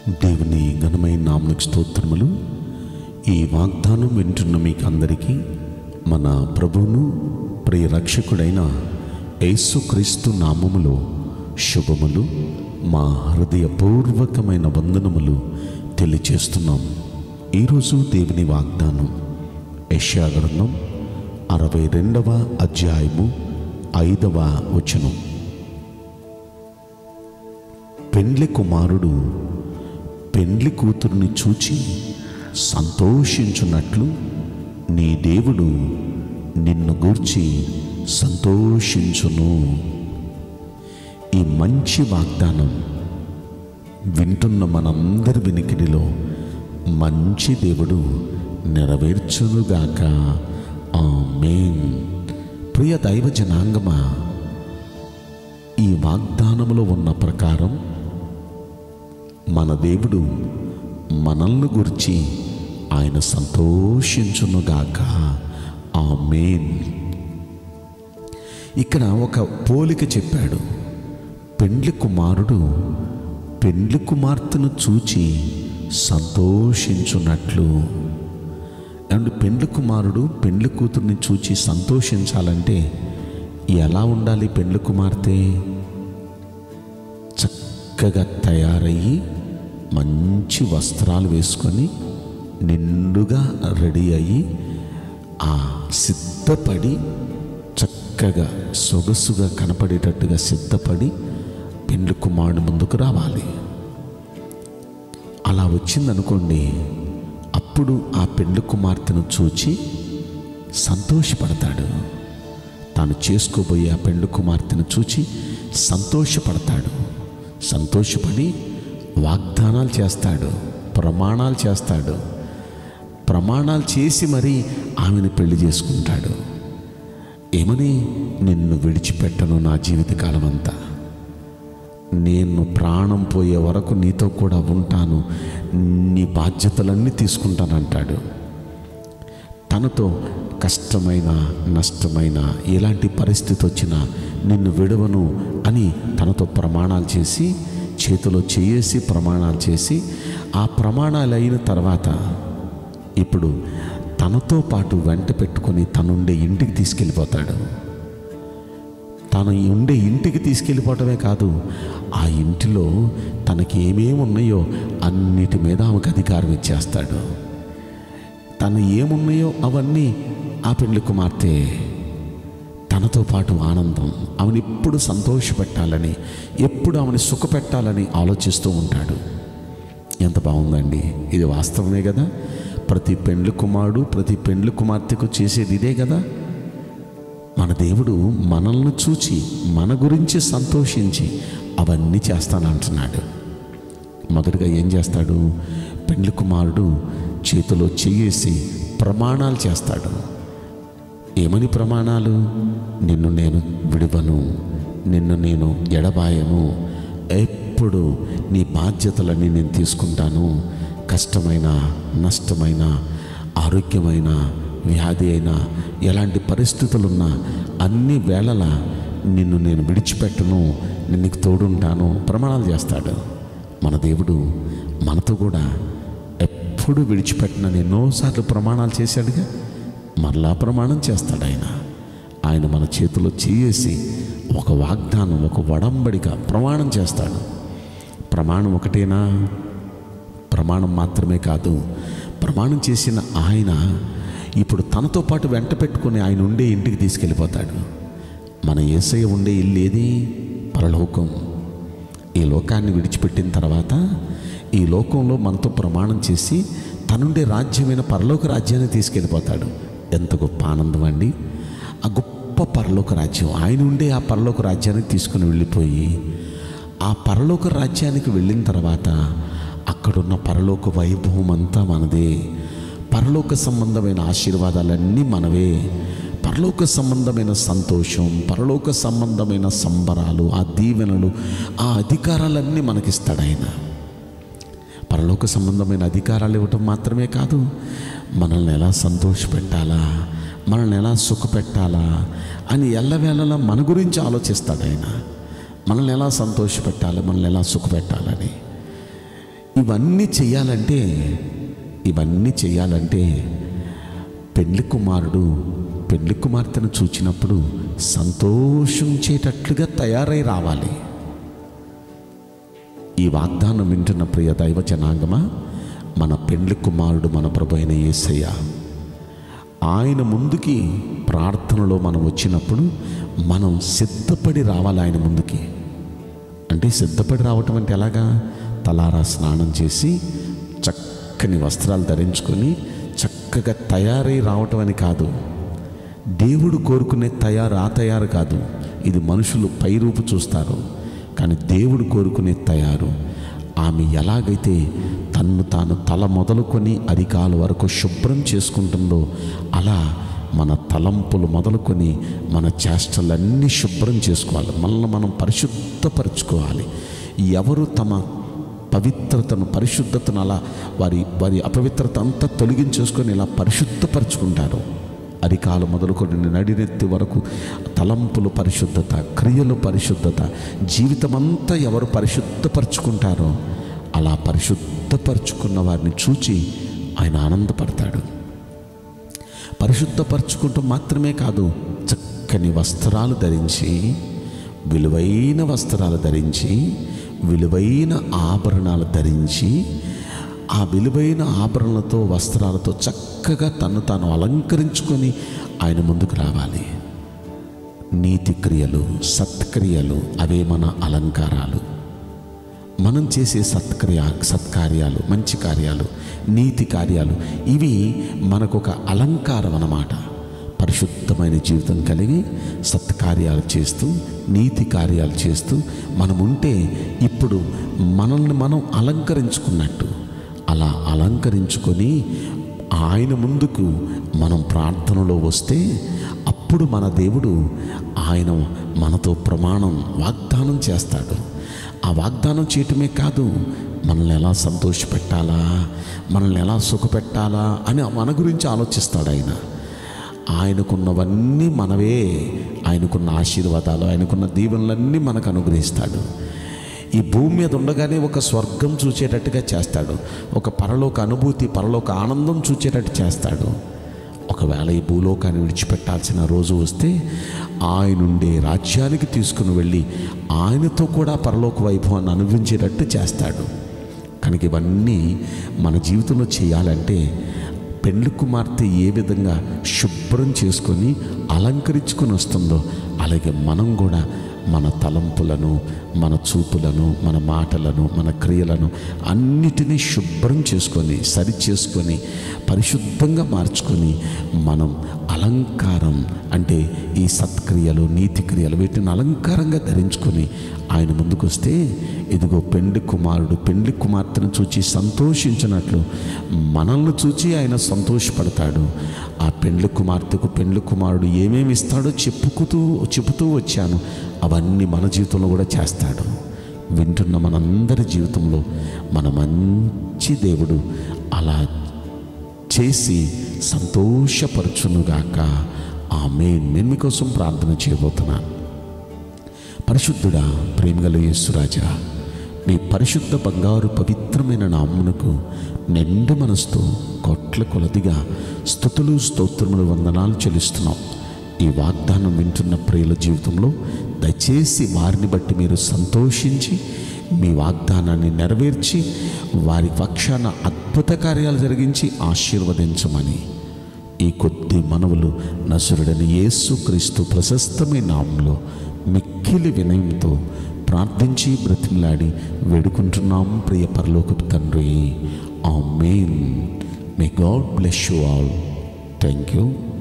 దేవుని ఘనమైన నామకు స్తోత్రములు ఈ వాగ్దానం వింటున్న మీకు అందరికీ మన ప్రభువును ప్రియ రక్షకుడైన యేసుక్రీస్తు నామములో శుభములు మా హృదయపూర్వకమైన వందనములు తెలియచేస్తున్నాం ఈరోజు దేవుని వాగ్దానం యెషయా గ్రంథం అరవై రెండవ అధ్యాయము ఐదవ వచనం పెండ్లి కుమారుడు పెండ్లి కూతుర్ని చూచి సంతోషించున్నట్లు నీ దేవుడు నిన్ను గూర్చి సంతోషించును ఈ మంచి వాగ్దానం వింటున్న మనందరి వినికిడిలో మంచి దేవుడు నెరవేర్చునుగాక ఆమేన్ ప్రియ దైవ జనాంగమా ఈ వాగ్దానములో ఉన్న ప్రకారం మన దేవుడు మనల్ని గురించి ఆయన సంతోషించునుగాక ఆమేన్ ఇక్కడ ఒక పోలిక చెప్పాడు పెండ్లి కుమారుడు పెండ్లి కుమార్తెను చూచి సంతోషించున్నట్లు అండ్ పెండ్లి కుమారుడు పెండ్లి కూతుర్ని చూచి సంతోషించాలంటే ఎలా ఉండాలి పెండ్లి కుమార్తె చక్కగా తయారయ్యి మంచి వస్త్రాలు వేసుకొని నిండుగా రెడీ అయ్యి ఆ సిద్ధపడి చక్కగా సొగసుగా కనపడేటట్టుగా సిద్ధపడి పెండ్లి కుమారుడు ముందుకు రావాలి అలా వచ్చిందనుకోండి అప్పుడు ఆ పెండ్లి కుమార్తెను చూచి సంతోషపడతాడు తాను చేసుకోబోయే ఆ పెండ్లి కుమార్తెను చూచి సంతోషపడతాడు సంతోషపడి వాగ్దానాలు చేస్తాడు ప్రమాణాలు చేస్తాడు ప్రమాణాలు చేసి మరీ ఆమెను పెళ్లి చేసుకుంటాడు ఏమని నిన్ను విడిచిపెట్టను నా జీవితకాలం అంతా నేను ప్రాణం పోయే వరకు నీతో కూడా ఉంటాను నీ బాధ్యతలన్నీ తీసుకుంటానంటాడు తనతో కష్టమైన నష్టమైన ఎలాంటి పరిస్థితి వచ్చినా నిన్ను విడవను అని తనతో ప్రమాణాలు చేసి చేతిలో చేసి ప్రమాణాలు చేసి ఆ ప్రమాణాలు అయిన తర్వాత ఇప్పుడు తనతో పాటు వెంట పెట్టుకొని తనుండే ఇంటికి తీసుకెళ్ళిపోతాడు తను ఉండే ఇంటికి తీసుకెళ్ళిపోవటమే కాదు ఆ ఇంటిలో తనకి ఏమేమి ఉన్నాయో అన్నిటి మీద ఆమెకు అధికారం ఇచ్చేస్తాడు తను ఏమున్నాయో అవన్నీ ఆ పెళ్లి కుమార్తె తనతో పాటు ఆనందం ఆమెను ఎప్పుడు సంతోషపెట్టాలని ఎప్పుడు ఆమెను సుఖపెట్టాలని ఆలోచిస్తూ ఉంటాడు ఎంత బాగుందండి ఇది వాస్తవమే కదా ప్రతి పెండ్లి కుమారుడు ప్రతి పెండ్లి కుమార్తెకు చేసేది ఇదే కదా మన దేవుడు మనల్ని చూచి మన గురించి సంతోషించి అవన్నీ చేస్తానంటున్నాడు మొదటగా ఏం చేస్తాడు పెండ్లి కుమారుడు చేతిలో చెయ్యేసి ప్రమాణాలు చేస్తాడు ఏమని ప్రమాణాలు నిన్ను నేను విడివను నిన్ను నేను ఎడబాయను ఎప్పుడు నీ బాధ్యతలన్నీ నేను తీసుకుంటాను కష్టమైన నష్టమైన ఆరోగ్యమైన వ్యాధి అయినా ఎలాంటి పరిస్థితులున్నా అన్ని వేళలా నిన్ను నేను విడిచిపెట్టను నేను నీకు తోడుంటాను ప్రమాణాలు చేస్తాడు మన దేవుడు మనతో కూడా ఎప్పుడు విడిచిపెట్టినని ఎన్నోసార్లు ప్రమాణాలు చేశాడుగా మరలా ప్రమాణం చేస్తాడు ఆయన ఆయన మన చేతిలో చేసి ఒక వాగ్దానం ఒక వడంబడిక ప్రమాణం చేస్తాడు ప్రమాణం ఒకటేనా ప్రమాణం మాత్రమే కాదు ప్రమాణం చేసిన ఆయన ఇప్పుడు తనతో పాటు వెంట పెట్టుకుని ఆయన ఉండే ఇంటికి తీసుకెళ్ళిపోతాడు మన ఏసయ్య ఉండే ఇల్లు ఏది పరలోకం ఈ లోకాన్ని విడిచిపెట్టిన తర్వాత ఈ లోకంలో మనతో ప్రమాణం చేసి తనుండే రాజ్యమైన పరలోక రాజ్యాన్ని తీసుకెళ్ళిపోతాడు ఎంత గొప్ప ఆనందం అండి ఆ గొప్ప పరలోక రాజ్యం ఆయన ఉండే ఆ పరలోక రాజ్యానికి తీసుకుని వెళ్ళిపోయి ఆ పరలోక రాజ్యానికి వెళ్ళిన తర్వాత అక్కడున్న పరలోక వైభవం అంతా మనదే పరలోక సంబంధమైన ఆశీర్వాదాలన్నీ మనవే పరలోక సంబంధమైన సంతోషం పరలోక సంబంధమైన సంబరాలు ఆ దీవెనలు ఆ అధికారాలన్నీ మనకిస్తాడు ఆయన పరలోక సంబంధమైన అధికారాలు ఇవ్వటం మాత్రమే కాదు మనల్ని ఎలా సంతోషపెట్టాలా మనల్ని ఎలా సుఖపెట్టాలా అని ఎల్లవేళలా మన గురించి ఆలోచిస్తాడు ఆయన మనల్ని ఎలా సంతోషపెట్టాలి మనల్ని ఎలా సుఖపెట్టాలని ఇవన్నీ చేయాలంటే ఇవన్నీ చేయాలంటే పెళ్లి కుమారుడు పెళ్లి కుమార్తెను చూచినప్పుడు సంతోషించేటట్లుగా తయారై రావాలి ఈ వాగ్దానం వింటున్న ప్రియ దైవ జనాంగమా మన పెండ్లి కుమారుడు మన ప్రభు అయిన యేసయ్య ఆయన ముందుకి ప్రార్థనలో మనం వచ్చినప్పుడు మనం సిద్ధపడి రావాలి ఆయన ముందుకి అంటే సిద్ధపడి రావటం అంటే ఎలాగా తలారా స్నానం చేసి చక్కని వస్త్రాలు ధరించుకొని చక్కగా తయారై రావటం అని కాదు దేవుడు కోరుకునే తయారు ఆ తయారు కాదు ఇది మనుషులు పైరూపు చూస్తారు కానీ దేవుడు కోరుకునే తయారు ఆమె ఎలాగైతే తన్ను తాను తల మొదలుకొని అరికాల వరకు శుభ్రం చేసుకుంటుందో అలా మన తలంపులు మొదలుకొని మన చేష్టలన్నీ శుభ్రం చేసుకోవాలి మనల్ని మనం పరిశుద్ధపరచుకోవాలి ఎవరు తమ పవిత్రతను పరిశుద్ధతను అలా వారి వారి అపవిత్రత అంతా తొలగించేసుకొని ఇలా పరిశుద్ధపరచుకుంటారు అరికాలు మొదలుకొని నడినెత్తి వరకు తలంపులు పరిశుద్ధత క్రియలు పరిశుద్ధత జీవితమంతా ఎవరు పరిశుద్ధపరచుకుంటారో అలా పరిశుద్ధపరచుకున్న వారిని చూచి ఆయన ఆనందపడతాడు పరిశుద్ధపరచుకుంటూ మాత్రమే కాదు చక్కని వస్త్రాలు ధరించి విలువైన వస్త్రాలు ధరించి విలువైన ఆభరణాలు ధరించి ఆ విలువైన ఆభరణలతో వస్త్రాలతో చక్కగా తను తాను అలంకరించుకొని ఆయన ముందుకు రావాలి నీతి క్రియలు సత్క్రియలు అవే మన అలంకారాలు మనం చేసే సత్క్రియ సత్కార్యాలు మంచి కార్యాలు నీతి కార్యాలు ఇవి మనకొక అలంకారం అన్నమాట పరిశుద్ధమైన జీవితం కలిగి సత్కార్యాలు చేస్తూ నీతి కార్యాలు చేస్తూ మనం ఉంటే ఇప్పుడు మనల్ని మనం అలంకరించుకున్నట్టు అలా అలంకరించుకొని ఆయన ముందుకు మనం ప్రార్థనలో వస్తే అప్పుడు మన దేవుడు ఆయన మనతో ప్రమాణం వాగ్దానం చేస్తాడు ఆ వాగ్దానం చేయటమే కాదు మనల్ని ఎలా సంతోషపెట్టాలా మనల్ని ఎలా సుఖపెట్టాలా అని మన గురించి ఆలోచిస్తాడు ఆయన ఆయనకున్నవన్నీ మనవే ఆయనకున్న ఆశీర్వాదాలు ఆయనకున్న దీవెనలన్నీ మనకు అనుగ్రహిస్తాడు ఈ భూమి మీద ఉండగానే ఒక స్వర్గం చూచేటట్టుగా చేస్తాడు ఒక పరలోక అనుభూతి పరలోక ఆనందం చూచేటట్టు చేస్తాడు ఒకవేళ ఈ భూలోకాన్ని విడిచిపెట్టాల్సిన రోజు వస్తే ఆయనుండే రాజ్యానికి తీసుకుని వెళ్ళి ఆయనతో కూడా పరలోక వైభవాన్ని అనుభవించేటట్టు చేస్తాడు కనుక ఇవన్నీ మన జీవితంలో చేయాలంటే పెళ్లి కుమార్తె ఏ విధంగా శుభ్రం చేసుకొని అలంకరించుకొని వస్తుందో అలాగే మనం కూడా మన తలంపులను మన చూపులను మన మాటలను మన క్రియలను అన్నిటినీ శుభ్రం చేసుకొని సరి చేసుకొని పరిశుద్ధంగా మార్చుకొని మనం అలంకారం అంటే ఈ సత్క్రియలు నీతి క్రియలు వీటిని అలంకారంగా ధరించుకొని ఆయన ముందుకు వస్తే ఇదిగో పెండ్లి కుమారుడు పెండ్లి కుమార్తెను చూచి సంతోషించినట్లు మనల్ని చూచి ఆయన సంతోషపడతాడు ఆ పెండ్లి కుమార్తెకు పెండ్లి కుమారుడు ఏమేమి ఇస్తాడో చెప్పుకుతూ చెబుతూ వచ్చాను అవన్నీ మన జీవితంలో కూడా చేస్తాడు వింటున్న మనందరి జీవితంలో మన మంచి దేవుడు అలా చేసి సంతోషపరచునుగాక ఆమె నేను మీకోసం ప్రార్థన చేయబోతున్నాను పరిశుద్ధుడా ప్రేమగల యేసురాజా నీ పరిశుద్ధ బంగారు పవిత్రమైన నామ్మునకు నిండు మనసుతో కోట్ల కొలదిగా స్థుతులు స్తోత్రములు వందనాలు చెల్లిస్తున్నాం ఈ వాగ్దానం వింటున్న ప్రియుల జీవితంలో దయచేసి వారిని బట్టి మీరు సంతోషించి మీ వాగ్దానాన్ని నెరవేర్చి వారి పక్షాన అద్భుత కార్యాలు జరిగించి ఆశీర్వదించమని ఈ కొద్ది మనవులు నసురుడని యేసుక్రీస్తు ప్రశస్తమైన నామంలో మిక్కిలి వినయంతో ప్రార్థించి బ్రతిమలాడి వేడుకుంటున్నాం ప్రియ పరలోకపు తండ్రి amen may God bless you all thank you